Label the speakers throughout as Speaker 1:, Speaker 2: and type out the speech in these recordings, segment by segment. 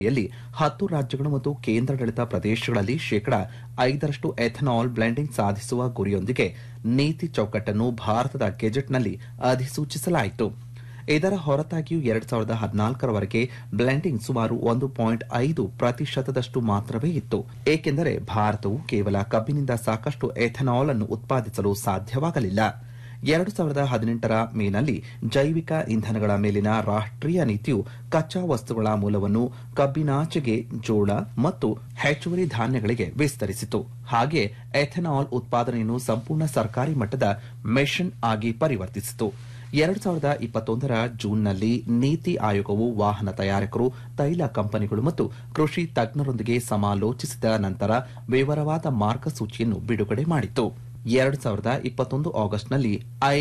Speaker 1: ಯಲ್ಲಿ ಹತ್ತು ರಾಜ್ಯಗಳು ಮತ್ತು ಕೇಂದ್ರಾಡಳಿತ ಪ್ರದೇಶಗಳಲ್ಲಿ ಶೇಕಡ ಐದರಷ್ಟು ಎಥನಾಲ್ ಬ್ಲೆಂಡಿಂಗ್ ಸಾಧಿಸುವ ಗುರಿಯೊಂದಿಗೆ ನೀತಿ ಚೌಕಟ್ಟನ್ನು ಭಾರತದ ಗೆಜೆಟ್ನಲ್ಲಿ ಅಧಿಸೂಚಿಸಲಾಯಿತು ಇದರ ಹೊರತಾಗಿಯೂ ಎರಡ್ ಸಾವಿರದ ಹದಿನಾಲ್ಕರವರೆಗೆ ಬ್ಲೆಂಡಿಂಗ್ ಸುಮಾರು ಒಂದು ಪಾಯಿಂಟ್ ಐದು ಪ್ರತಿಶತದಷ್ಟು ಮಾತ್ರವೇ ಇತ್ತು ಏಕೆಂದರೆ ಭಾರತವು ಕೇವಲ ಕಬ್ಬಿನಿಂದ ಸಾಕಷ್ಟು ಎಥನಾಲ್ ಅನ್ನು ಉತ್ಪಾದಿಸಲು ಸಾಧ್ಯವಾಗಲಿಲ್ಲ ಎರಡು ಸಾವಿರದ ಹದಿನೆಂಟರ ಮೇನಲ್ಲಿ ಜೈವಿಕ ಇಂಧನಗಳ ಮೇಲಿನ ರಾಷ್ಟೀಯ ನೀತಿಯು ಕಚ್ಚಾ ವಸ್ತುಗಳ ಮೂಲವನ್ನು ಕಬ್ಬಿನಾಚೆಗೆ ಜೋಳ ಮತ್ತು ಹೆಚ್ಚುವರಿ ಧಾನ್ಯಗಳಿಗೆ ವಿಸ್ತರಿಸಿತು ಹಾಗೆ ಎಥೆನಾಲ್ ಉತ್ಪಾದನೆಯನ್ನು ಸಂಪೂರ್ಣ ಸರ್ಕಾರಿ ಮಟ್ಟದ ಮಿಷನ್ ಆಗಿ ಪರಿವರ್ತಿಸಿತು ಎರಡು ಸಾವಿರದ ಇಪ್ಪತ್ತೊಂದರ ಜೂನ್ನಲ್ಲಿ ನೀತಿ ಆಯೋಗವು ವಾಹನ ತಯಾರಕರು ತೈಲ ಕಂಪನಿಗಳು ಮತ್ತು ಕೃಷಿ ತಜ್ಞರೊಂದಿಗೆ ಸಮಾಲೋಚಿಸಿದ ನಂತರ ವಿವರವಾದ ಮಾರ್ಗಸೂಚಿಯನ್ನು ಬಿಡುಗಡೆ ಮಾಡಿತು ಎರಡು ಸಾವಿರದ ಇಪ್ಪತ್ತೊಂದು ಆಗಸ್ಟ್ನಲ್ಲಿ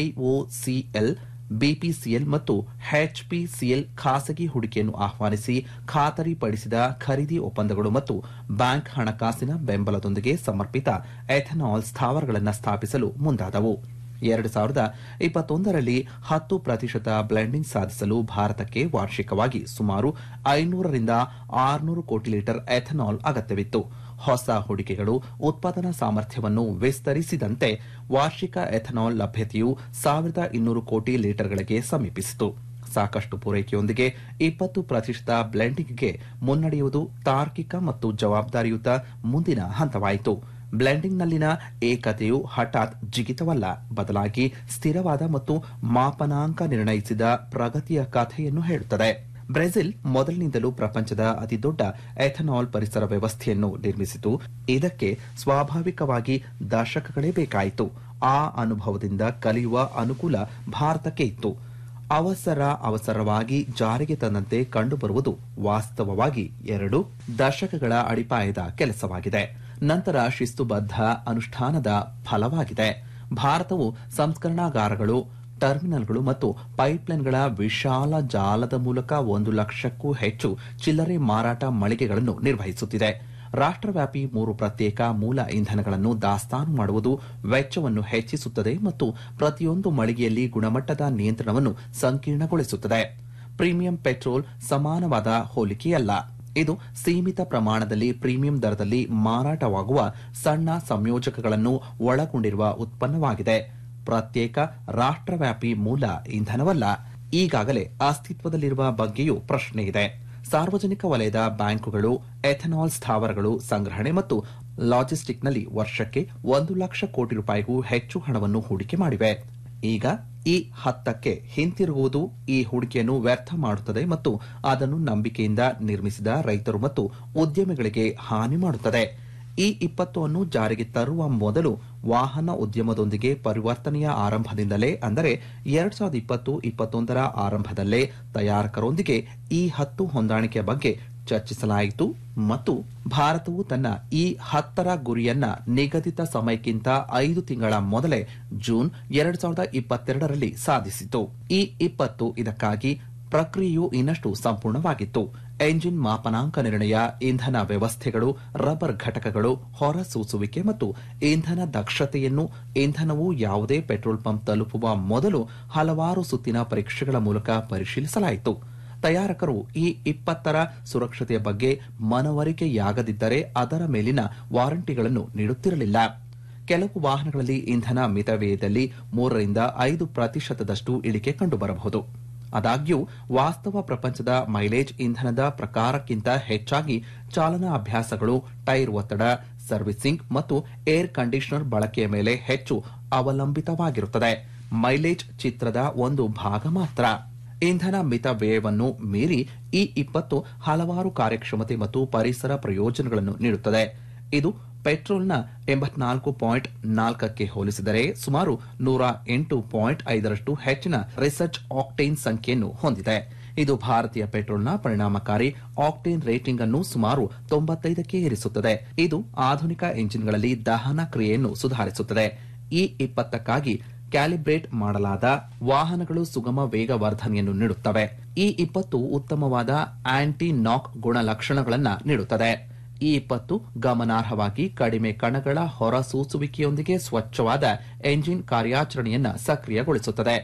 Speaker 1: ಐಒಸಿಎಲ್ ಬಿಪಿಸಿಎಲ್ ಮತ್ತು ಎಚ್ಪಿಸಿಎಲ್ ಖಾಸಗಿ ಹೂಡಿಕೆಯನ್ನು ಆಹ್ವಾನಿಸಿ ಖಾತರಿಪಡಿಸಿದ ಖರೀದಿ ಒಪ್ಪಂದಗಳು ಮತ್ತು ಬ್ಯಾಂಕ್ ಹಣಕಾಸಿನ ಬೆಂಬಲದೊಂದಿಗೆ ಸಮರ್ಪಿತ ಎಥನಾಲ್ ಸ್ಥಾವರಗಳನ್ನು ಸ್ಥಾಪಿಸಲು ಮುಂದಾದವು ಎರಡು ಸಾವಿರದ ಇಪ್ಪತ್ತೊಂದರಲ್ಲಿ ಹತ್ತು ಪ್ರತಿಶತ ಬ್ಲೆಂಡಿಂಗ್ ಸಾಧಿಸಲು ಭಾರತಕ್ಕೆ ವಾರ್ಷಿಕವಾಗಿ ಸುಮಾರು ಐನೂರರಿಂದ ಆರುನೂರು ಕೋಟಿ ಲೀಟರ್ ಎಥನಾಲ್ ಅಗತ್ಯವಿತ್ತು ಹೊಸ ಹೂಡಿಕೆಗಳು ಉತ್ಪಾದನಾ ಸಾಮರ್ಥ್ಯವನ್ನು ವಿಸ್ತರಿಸಿದಂತೆ ವಾರ್ಷಿಕ ಎಥನಾಲ್ ಲಭ್ಯತೆಯು ಸಾವಿರದ ಇನ್ನೂರು ಕೋಟಿ ಲೀಟರ್ಗಳಿಗೆ ಸಮೀಪಿಸಿತು ಸಾಕಷ್ಟು ಪೂರೈಕೆಯೊಂದಿಗೆ ಇಪ್ಪತ್ತು ಪ್ರತಿಶತ ಬ್ಲೆಂಡಿಂಗ್ಗೆ ಮುನ್ನಡೆಯುವುದು ತಾರ್ಕಿಕ ಮತ್ತು ಜವಾಬ್ದಾರಿಯುತ ಮುಂದಿನ ಹಂತವಾಯಿತು ಬ್ಲೆಂಡಿಂಗ್ನಲ್ಲಿನ ಏಕತೆಯು ಹಠಾತ್ ಜಿಗಿತವಲ್ಲ ಬದಲಾಗಿ ಸ್ಥಿರವಾದ ಮತ್ತು ಮಾಪನಾಂಕ ನಿರ್ಣಯಿಸಿದ ಪ್ರಗತಿಯ ಕಥೆಯನ್ನು ಹೇಳುತ್ತದೆ ಬ್ರೆಜಿಲ್ ಮೊದಲಿನಿಂದಲೂ ಪ್ರಪಂಚದ ಅತಿದೊಡ್ಡ ಎಥನಾಲ್ ಪರಿಸರ ವ್ಯವಸ್ಥೆಯನ್ನು ನಿರ್ಮಿಸಿತು ಇದಕ್ಕೆ ಸ್ವಾಭಾವಿಕವಾಗಿ ದಶಕಗಳೇ ಬೇಕಾಯಿತು ಆ ಅನುಭವದಿಂದ ಕಲಿಯುವ ಅನುಕೂಲ ಭಾರತಕ್ಕೆ ಇತ್ತು ಅವಸರ ಅವಸರವಾಗಿ ಜಾರಿಗೆ ತಂದಂತೆ ಕಂಡುಬರುವುದು ವಾಸ್ತವವಾಗಿ ಎರಡು ದಶಕಗಳ ಅಡಿಪಾಯದ ಕೆಲಸವಾಗಿದೆ ನಂತರ ಶಿಸ್ತುಬದ್ಧ ಅನುಷ್ಠಾನದ ಫಲವಾಗಿದೆ ಭಾರತವು ಸಂಸ್ಕರಣಾಗಾರಗಳು ಟರ್ಮಿನಲ್ಗಳು ಮತ್ತು ಪೈಪ್ಲೈನ್ಗಳ ವಿಶಾಲ ಜಾಲದ ಮೂಲಕ ಒಂದು ಲಕ್ಷಕ್ಕೂ ಹೆಚ್ಚು ಚಿಲ್ಲರೆ ಮಾರಾಟ ಮಳಿಗೆಗಳನ್ನು ನಿರ್ವಹಿಸುತ್ತಿದೆ ರಾಷ್ಟವ್ಯಾಪಿ ಮೂರು ಪ್ರತ್ಯೇಕ ಮೂಲ ಇಂಧನಗಳನ್ನು ದಾಸ್ತಾನು ಮಾಡುವುದು ವೆಚ್ಚವನ್ನು ಹೆಚ್ಚಿಸುತ್ತದೆ ಮತ್ತು ಪ್ರತಿಯೊಂದು ಮಳಿಗೆಯಲ್ಲಿ ಗುಣಮಟ್ಟದ ನಿಯಂತ್ರಣವನ್ನು ಸಂಕೀರ್ಣಗೊಳಿಸುತ್ತದೆ ಪ್ರೀಮಿಯಂ ಪೆಟ್ರೋಲ್ ಸಮಾನವಾದ ಹೋಲಿಕೆಯಲ್ಲ ಇದು ಸೀಮಿತ ಪ್ರಮಾಣದಲ್ಲಿ ಪ್ರೀಮಿಯಂ ದರದಲ್ಲಿ ಮಾರಾಟವಾಗುವ ಸಣ್ಣ ಸಂಯೋಜಕಗಳನ್ನು ಒಳಗೊಂಡಿರುವ ಉತ್ಪನ್ನವಾಗಿದೆ ಪ್ರತ್ಯೇಕ ರಾಷ್ಟವ್ಯಾಪಿ ಮೂಲ ಇಂಧನವಲ್ಲ ಈಗಾಗಲೇ ಅಸ್ತಿತ್ವದಲ್ಲಿರುವ ಬಗ್ಗೆಯೂ ಪ್ರಶ್ನೆ ಇದೆ ಸಾರ್ವಜನಿಕ ವಲಯದ ಬ್ಯಾಂಕುಗಳು ಎಥನಾಲ್ ಸ್ಥಾವರಗಳು ಸಂಗ್ರಹಣೆ ಮತ್ತು ಲಾಜಿಸ್ಟಿಕ್ನಲ್ಲಿ ವರ್ಷಕ್ಕೆ ಒಂದು ಲಕ್ಷ ಕೋಟಿ ರೂಪಾಯಿಗೂ ಹೆಚ್ಚು ಹಣವನ್ನು ಹೂಡಿಕೆ ಮಾಡಿವೆ ಈಗ ಈ ಹತ್ತಕ್ಕೆ ಹಿಂತಿರುಗುವುದು ಈ ಹೂಡಿಕೆಯನ್ನು ವ್ಯರ್ಥ ಮಾಡುತ್ತದೆ ಮತ್ತು ಅದನ್ನು ನಂಬಿಕೆಯಿಂದ ನಿರ್ಮಿಸಿದ ರೈತರು ಮತ್ತು ಉದ್ಯಮಿಗಳಿಗೆ ಹಾನಿ ಮಾಡುತ್ತದೆ ಈ ಇಪ್ಪತ್ತು ಅನ್ನು ಜಾರಿಗೆ ತರುವ ಮೊದಲು ವಾಹನ ಉದ್ಯಮದೊಂದಿಗೆ ಪರಿವರ್ತನೆಯ ಆರಂಭದಿಂದಲೇ ಅಂದರೆ ಎರಡ್ ಸಾವಿರದ ಇಪ್ಪತ್ತು ಇಪ್ಪತ್ತೊಂದರ ಆರಂಭದಲ್ಲೇ ತಯಾರಕರೊಂದಿಗೆ ಈ ಹತ್ತು ಹೊಂದಾಣಿಕೆಯ ಬಗ್ಗೆ ಚರ್ಚಿಸಲಾಯಿತು ಮತ್ತು ಭಾರತವು ತನ್ನ ಈ ಹತ್ತರ ಗುರಿಯನ್ನ ನಿಗದಿತ ಸಮಯಕ್ಕಿಂತ ಐದು ತಿಂಗಳ ಮೊದಲೇ ಜೂನ್ ಎರಡ್ ಸಾವಿರದ ಇಪ್ಪತ್ತೆರಡರಲ್ಲಿ ಸಾಧಿಸಿತು ಈ ಇಪ್ಪತ್ತು ಇದಕ್ಕಾಗಿ ಪ್ರಕ್ರಿಯೆಯು ಇನ್ನಷ್ಟು ಸಂಪೂರ್ಣವಾಗಿತ್ತು ಎಂಜಿನ್ ಮಾಪನಾಂಕ ನಿರ್ಣಯ ಇಂಧನ ವ್ಯವಸ್ಥೆಗಳು ರಬ್ಬರ್ ಘಟಕಗಳು ಹೊರಸೂಸುವಿಕೆ ಮತ್ತು ಇಂಧನ ದಕ್ಷತೆಯನ್ನು ಇಂಧನವು ಯಾವುದೇ ಪೆಟ್ರೋಲ್ ಪಂಪ್ ತಲುಪುವ ಮೊದಲು ಹಲವಾರು ಸುತ್ತಿನ ಪರೀಕ್ಷೆಗಳ ಮೂಲಕ ಪರಿಶೀಲಿಸಲಾಯಿತು ತಯಾರಕರು ಈ ಇಪ್ಪತ್ತರ ಸುರಕ್ಷತೆಯ ಬಗ್ಗೆ ಮನವರಿಕೆಯಾಗದಿದ್ದರೆ ಅದರ ಮೇಲಿನ ವಾರಂಟಿಗಳನ್ನು ನೀಡುತ್ತಿರಲಿಲ್ಲ ಕೆಲವು ವಾಹನಗಳಲ್ಲಿ ಇಂಧನ ಮಿತವ್ಯಯದಲ್ಲಿ ಮೂರರಿಂದ ಐದು ಪ್ರತಿಶತದಷ್ಟು ಇಳಿಕೆ ಕಂಡುಬರಬಹುದು ಆದಾಗ್ಯೂ ವಾಸ್ತವ ಪ್ರಪಂಚದ ಮೈಲೇಜ್ ಇಂಧನದ ಪ್ರಕಾರಕ್ಕಿಂತ ಹೆಚ್ಚಾಗಿ ಚಾಲನಾ ಅಭ್ಯಾಸಗಳು ಟೈರ್ ಒತ್ತಡ ಸರ್ವಿಸಿಂಗ್ ಮತ್ತು ಏರ್ ಕಂಡೀಷನರ್ ಬಳಕೆಯ ಮೇಲೆ ಹೆಚ್ಚು ಅವಲಂಬಿತವಾಗಿರುತ್ತದೆ ಮೈಲೇಜ್ ಚಿತ್ರದ ಒಂದು ಭಾಗ ಮಾತ್ರ ಇಂಧನ ಮಿತ ವ್ಯಯವನ್ನು ಮೀರಿ ಈ ಇಪ್ಪತ್ತು ಹಲವಾರು ಕಾರ್ಯಕ್ಷಮತೆ ಮತ್ತು ಪರಿಸರ ಪ್ರಯೋಜನಗಳನ್ನು ನೀಡುತ್ತದೆ ಇದು ಪೆಟ್ರೋಲ್ನ ಎಂಬತ್ನಾಲ್ಕು ಪಾಯಿಂಟ್ ನಾಲ್ಕಕ್ಕೆ ಹೋಲಿಸಿದರೆ ಸುಮಾರು ನೂರ ಎಂಟು ಪಾಯಿಂಟ್ ಐದರಷ್ಟು ಹೆಚ್ಚಿನ ರಿಸರ್ಚ್ ಆಕ್ಟೇನ್ ಸಂಖ್ಯೆಯನ್ನು ಹೊಂದಿದೆ ಇದು ಭಾರತೀಯ ಪೆಟ್ರೋಲ್ನ ಪರಿಣಾಮಕಾರಿ ಆಕ್ಟೇನ್ ರೇಟಿಂಗ್ ಅನ್ನು ಸುಮಾರು ತೊಂಬತ್ತೈದಕ್ಕೆ ಏರಿಸುತ್ತದೆ ಇದು ಆಧುನಿಕ ಎಂಜಿನ್ಗಳಲ್ಲಿ ದಹನ ಕ್ರಿಯೆಯನ್ನು ಸುಧಾರಿಸುತ್ತದೆ ಈ ಇಪ್ಪತ್ತಕ್ಕಾಗಿ ಕ್ಯಾಲಿಬ್ರೇಟ್ ಮಾಡಲಾದ ವಾಹನಗಳು ಸುಗಮ ವೇಗವರ್ಧನೆಯನ್ನು ನೀಡುತ್ತವೆ ಈ ಇಪ್ಪತ್ತು ಉತ್ತಮವಾದ ಆಂಟಿ ನಾಕ್ ಗುಣಲಕ್ಷಣಗಳನ್ನು ನೀಡುತ್ತದೆ ಈ ಇಪ್ಪತ್ತು ಗಮನಾರ್ಹವಾಗಿ ಕಡಿಮೆ ಕಣಗಳ ಹೊರಸೂಸುವಿಕೆಯೊಂದಿಗೆ ಸ್ವಚ್ಛವಾದ ಎಂಜಿನ್ ಕಾರ್ಯಾಚರಣೆಯನ್ನು ಸಕ್ರಿಯಗೊಳಿಸುತ್ತದೆ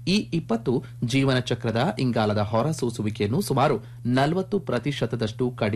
Speaker 1: ಈ ಇಪ್ಪತ್ತು ಜೀವನ ಚಕ್ರದ ಇಂಗಾಲದ ಹೊರಸೂಸುವಿಕೆಯನ್ನು ಸುಮಾರು ನಲವತ್ತು ಪ್ರತಿಶತದಷ್ಟು ಕಡಿಮೆ